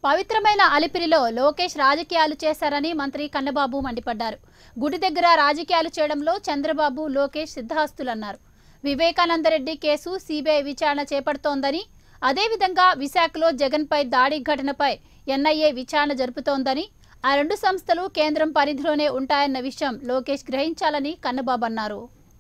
పవిత్రమైన అలిపిరిలో లోకేష్ రాజకీయాలు చేశారని మంత్రి కన్నబాబు మండిపడ్డారు గుడి దగ్గర రాజకీయాలు చేయడంలో చంద్రబాబు లోకేష్ సిద్ధహస్తులన్నారు వివేకానందరెడ్డి కేసు సిబిఐ విచారణ చేపడుతోందని అదేవిధంగా విశాఖలో జగన్పై దాడి ఘటనపై ఎన్ఐఏ విచారణ జరుపుతోందని ఆ రెండు సంస్థలు కేంద్రం పరిధిలోనే ఉంటాయన్న విషయం లోకేష్ గ్రహించాలని కన్నబాబు అన్నారు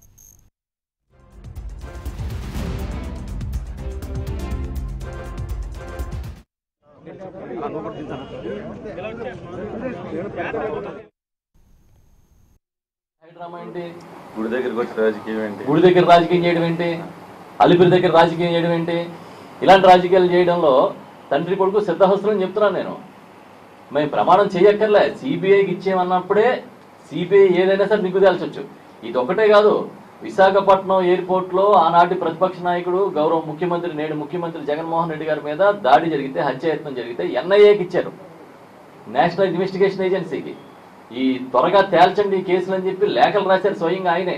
హైడ్రామా ఏంటి గుడి దగ్గరికి వచ్చి రాజకీయం ఏంటి గుడి దగ్గర రాజకీయం చేయడం ఏంటి అలిపిరి దగ్గర రాజకీయం చేయడం ఏంటి ఇలాంటి రాజకీయాలు చేయడంలో తండ్రి కొడుకు సిద్ధహస్తులు అని చెప్తున్నాను నేను మేము ప్రమాణం చేయక్కర్లే సిబిఐకి ఇచ్చేమన్నప్పుడే సిబిఐ ఏదైనా సరే నిగ్గు తేల్చొచ్చు ఇది ఒకటే కాదు విశాఖపట్నం ఎయిర్పోర్ట్లో ఆనాటి ప్రతిపక్ష నాయకుడు గౌరవ ముఖ్యమంత్రి నేడు ముఖ్యమంత్రి జగన్మోహన్ రెడ్డి గారి మీద దాడి జరిగితే హత్యాయత్నం జరిగితే ఎన్ఐఏకి ఇచ్చారు నేషనల్ ఇన్వెస్టిగేషన్ ఏజెన్సీకి ఈ త్వరగా తేల్చండి ఈ కేసులు అని చెప్పి లేఖలు రాశారు స్వయంగా ఆయనే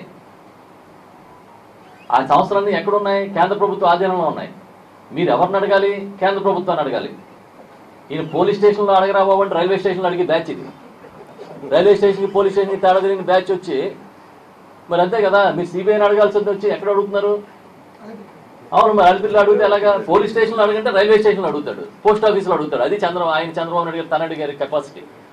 ఆ సంవత్సరాన్ని ఎక్కడున్నాయి కేంద్ర ప్రభుత్వ ఆధీనంలో ఉన్నాయి మీరు ఎవరిని అడగాలి కేంద్ర ప్రభుత్వాన్ని అడగాలి ఈయన పోలీస్ స్టేషన్లో అడగరా బాబు అంటే రైల్వే స్టేషన్లో అడిగే బ్యాచ్ ఇది రైల్వే స్టేషన్కి పోలీస్ స్టేషన్కి తేడా జరిగిన బ్యాచ్ వచ్చి మరి అంతే కదా మీరు సిబిఐని అడగాల్సింది వచ్చి ఎక్కడ అడుగుతున్నారు అవును మరి అలిపిరిలో అడిగితే ఎలాగా పోలీస్ స్టేషన్లో అడగంటే రైల్వే స్టేషన్లో అడుగుతాడు పోస్ట్ ఆఫీస్లో అడుగుతాడు అది చంద్ర ఆయన చంద్రబాబు నాయుడు గారు తన గారి కెపాసిటీ